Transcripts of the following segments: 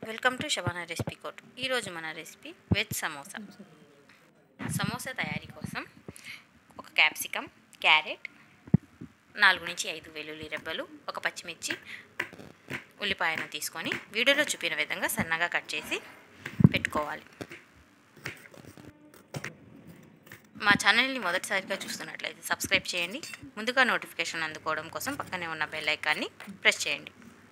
welcome to Shabana recipe కోట్ ఈరోజు మన రెసిపీ వెజ్ సమోసా సమోసా తయారీ కోసం ఒక క్యాప్సికమ్ క్యారెట్ నాలుగు నుంచి ఐదు వెల్లుల్లి రెబ్బలు ఒక పచ్చిమిర్చి ఉల్లిపాయను తీసుకొని వీడియోలో చూపిన విధంగా సన్నగా కట్ చేసి పెట్టుకోవాలి మా ఛానల్ని మొదటిసారిగా చూస్తున్నట్లయితే సబ్స్క్రైబ్ చేయండి ముందుగా నోటిఫికేషన్ అందుకోవడం కోసం పక్కనే ఉన్న బెల్ ఐకాన్ని ప్రెస్ చేయండి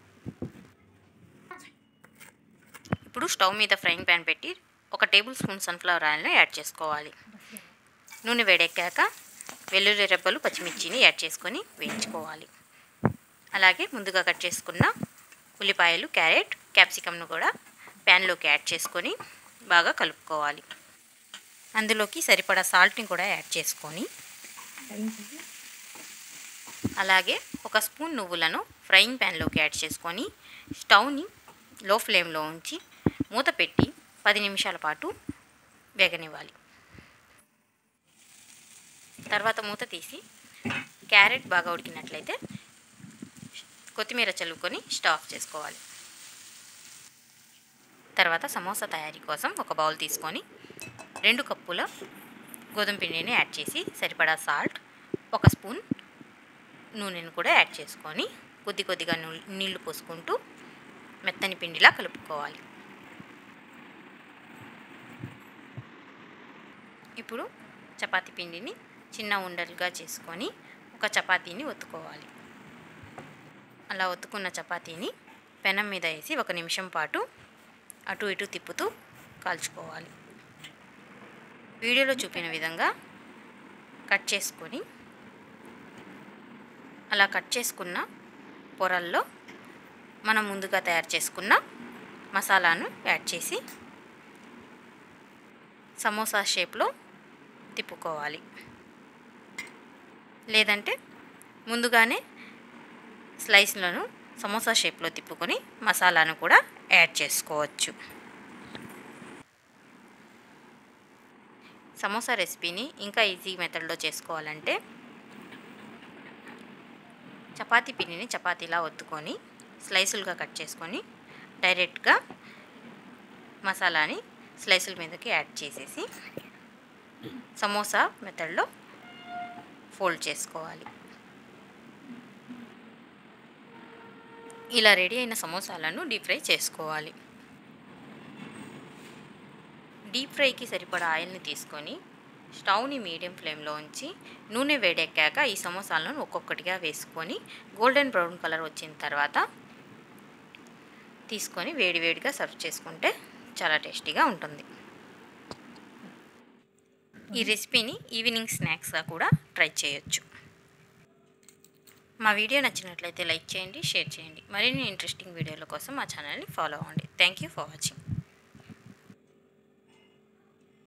ఇప్పుడు స్టవ్ మీద ఫ్రైయింగ్ ప్యాన్ పెట్టి ఒక టేబుల్ స్పూన్ సన్ఫ్లవర్ ఆయిల్ని యాడ్ చేసుకోవాలి నూనె వేడెక్కాక వెల్లుల్లి రెబ్బలు పచ్చిమిర్చిని యాడ్ చేసుకొని వేయించుకోవాలి అలాగే ముందుగా కట్ చేసుకున్న ఉల్లిపాయలు క్యారెట్ క్యాప్సికమ్ను కూడా ప్యాన్లోకి యాడ్ చేసుకొని బాగా కలుపుకోవాలి అందులోకి సరిపడా సాల్ట్ని కూడా యాడ్ చేసుకొని అలాగే ఒక స్పూన్ నువ్వులను ఫ్రైయింగ్ ప్యాన్లోకి యాడ్ చేసుకొని స్టవ్ని లో ఫ్లేమ్లో ఉంచి మూత పెట్టి పది నిమిషాల పాటు వేగనివ్వాలి తర్వాత మూత తీసి క్యారెట్ బాగా ఉడికినట్లయితే కొత్తిమీర చల్లుకొని స్టవ్ ఆఫ్ చేసుకోవాలి తర్వాత సమోసా తయారీ కోసం ఒక బౌల్ తీసుకొని రెండు కప్పుల గోధుమ పిండిని యాడ్ చేసి సరిపడా సాల్ట్ ఒక స్పూన్ నూనెను కూడా యాడ్ చేసుకొని కొద్ది కొద్దిగా నీళ్లు పోసుకుంటూ మెత్తని పిండిలా కలుపుకోవాలి ఇప్పుడు చపాతీ పిండిని చిన్న ఉండలుగా చేసుకొని ఒక చపాతీని ఒత్తుకోవాలి అలా ఒత్తుకున్న చపాతీని పెనం మీద వేసి ఒక నిమిషం పాటు అటు ఇటు తిప్పుతూ కాల్చుకోవాలి వీడియోలో చూపిన విధంగా కట్ చేసుకొని అలా కట్ చేసుకున్న పొరల్లో మనం ముందుగా తయారు చేసుకున్న మసాలాను యాడ్ చేసి సమోసా షేప్లో తిప్పుకోవాలి లేదంటే ముందుగానే స్లైస్లను సమోసా షేప్లో తిప్పుకొని మసాలాను కూడా యాడ్ చేసుకోవచ్చు సమోసా రెసిపీని ఇంకా ఈజీ మెథడ్లో చేసుకోవాలంటే చపాతీ పిండిని చపాతీలా ఒత్తుకొని స్లైసులుగా కట్ చేసుకొని డైరెక్ట్గా మసాలాని స్లైసుల మీదకి యాడ్ చేసేసి సమోసా మెథడ్లో ఫోల్డ్ చేసుకోవాలి ఇలా రెడీ అయిన సమోసాలను డీప్ ఫ్రై చేసుకోవాలి డీప్ ఫ్రైకి సరిపడా ఆయిల్ని తీసుకొని స్టవ్ని మీడియం ఫ్లేమ్లో ఉంచి నూనె వేడెక్కాక ఈ సమోసాలను ఒక్కొక్కటిగా వేసుకొని గోల్డెన్ బ్రౌన్ కలర్ వచ్చిన తర్వాత తీసుకొని వేడివేడిగా సర్వ్ చేసుకుంటే చాలా టేస్టీగా ఉంటుంది ఈ రెసిపీని ఈవినింగ్ స్నాక్స్గా కూడా ట్రై చేయొచ్చు మా వీడియో నచ్చినట్లయితే లైక్ చేయండి షేర్ చేయండి మరిన్ని ఇంట్రెస్టింగ్ వీడియోల కోసం మా ఛానల్ని ఫాలో అవ్వండి థ్యాంక్ యూ ఫర్ వాచింగ్